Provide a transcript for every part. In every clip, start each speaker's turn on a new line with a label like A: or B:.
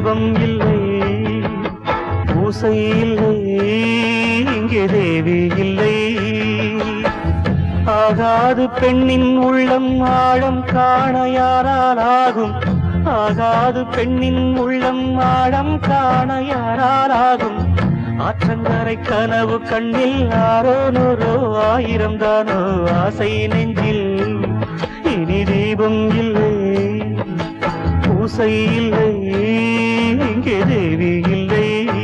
A: தீபம் இல்லை பூசை இல்லை இங்கே தேவி இல்லை ஆகாது பெண்ணின் உள்ளம் ஆழம் காண யாரால் ஆகும் ஆகாது பெண்ணின் உள்ளம் ஆழம் காண யாரால் ஆகும் ஆற்றங்கரை கனவு கண்ணில் ஆரோ நூறோ ஆயிரம் தானோ ஆசை நெஞ்சில் இனி தீபம் இல்லை பூசை இல்லை இங்கே தேவி இல்லை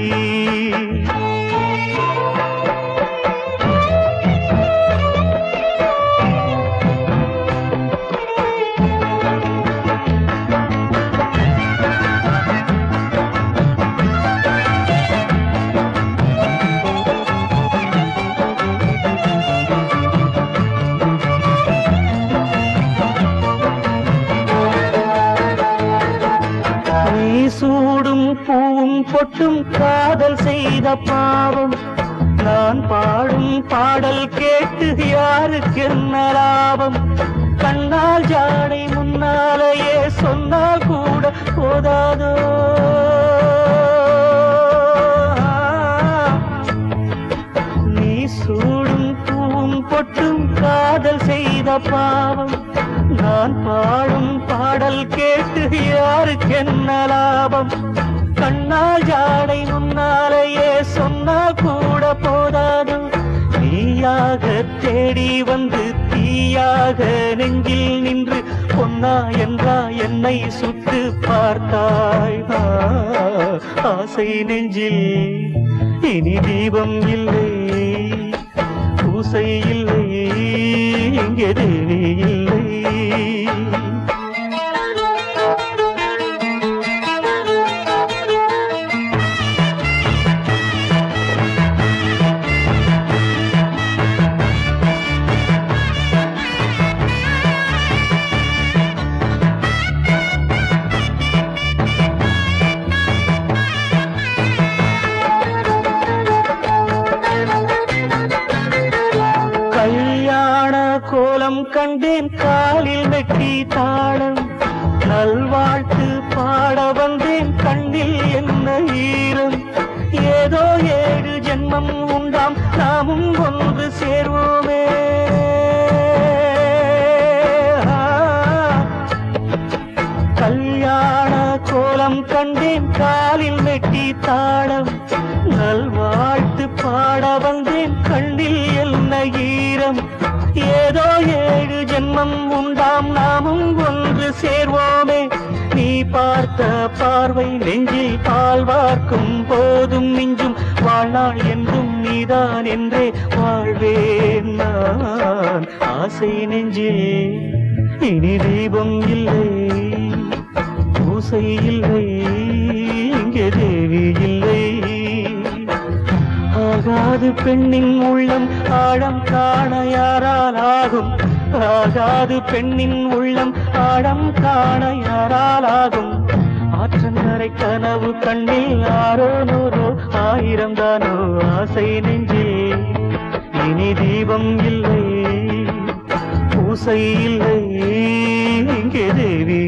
A: நீ சூடும் பூவும் பொட்டும் காதல் செய்த பாவம் நான் பாடும் பாடல் கேட்டு யாருக்கு என்ன லாபம் கண்ணால் ஜாடை முன்னாலேயே சொன்னால் கூட போதாதோ நீ சூடும் பூவும் பொட்டும் காதல் செய்த பாவம் நான் பாடும் பாடல் கேட்டு யாருக்கு என்ன லாபம் கண்ணால் ஜாடை முன்னாலேயே சொன்னா கூட போதாது நீயாக தேடி வந்து தீயாக நெஞ்சில் நின்று பொன்னா என்றா என்னை சுட்டு பார்த்தாய் ஆ, ஆசை நெஞ்சில் இனி தீபம் இல்லை பூசை இல்லை இங்கே தேவி இல்லை கல்யாண கோலம் கண்டேன் காலில் வெட்டி தாளம் நல்வாழ்த்து பாட வந்தேன் கண்ணில் என்ன ஈரம் ஏதோ ஏழு ஜென்மம் உண்டாம் நாமும் ஒன்று சேர்வோமே ஆ. கல்யாண கோலம் கண்டேன் காலில் வெட்டி தாளம் நல்வாழ்த்து பாட வந்தேன் கண்ணில் என்ன ஈரம் ஏதோ ஏழு ஜென்மம் உண்டாம் நாமும் ஒன்று சேர்வோமே நீ பார்த்த பார்வை நெஞ்சில் பால் வார்க்கும் போதும் மிஞ்சும் வாழ்நாள் என்றும் நீதான் என்றே வாழ்வேன் நான் ஆசை நெஞ்சில் இனி தீபம் இல்லை பூசை இல்லை இங்கே தேவி இல்லை ஆகாது பெண்ணின் உள்ளம் ஆழம் காண யாரால் ஆகும் ஆகாது பெண்ணின் உள்ளம் ஆழம் காண யாரால் ஆகும் ஆற்றங்கரை கனவு கண்ணில் ஆரோ நூறோ ஆயிரம் தானோ ஆசை நெஞ்சில் இனி தீபம் இல்லை பூசை இல்லை இங்கே தேவி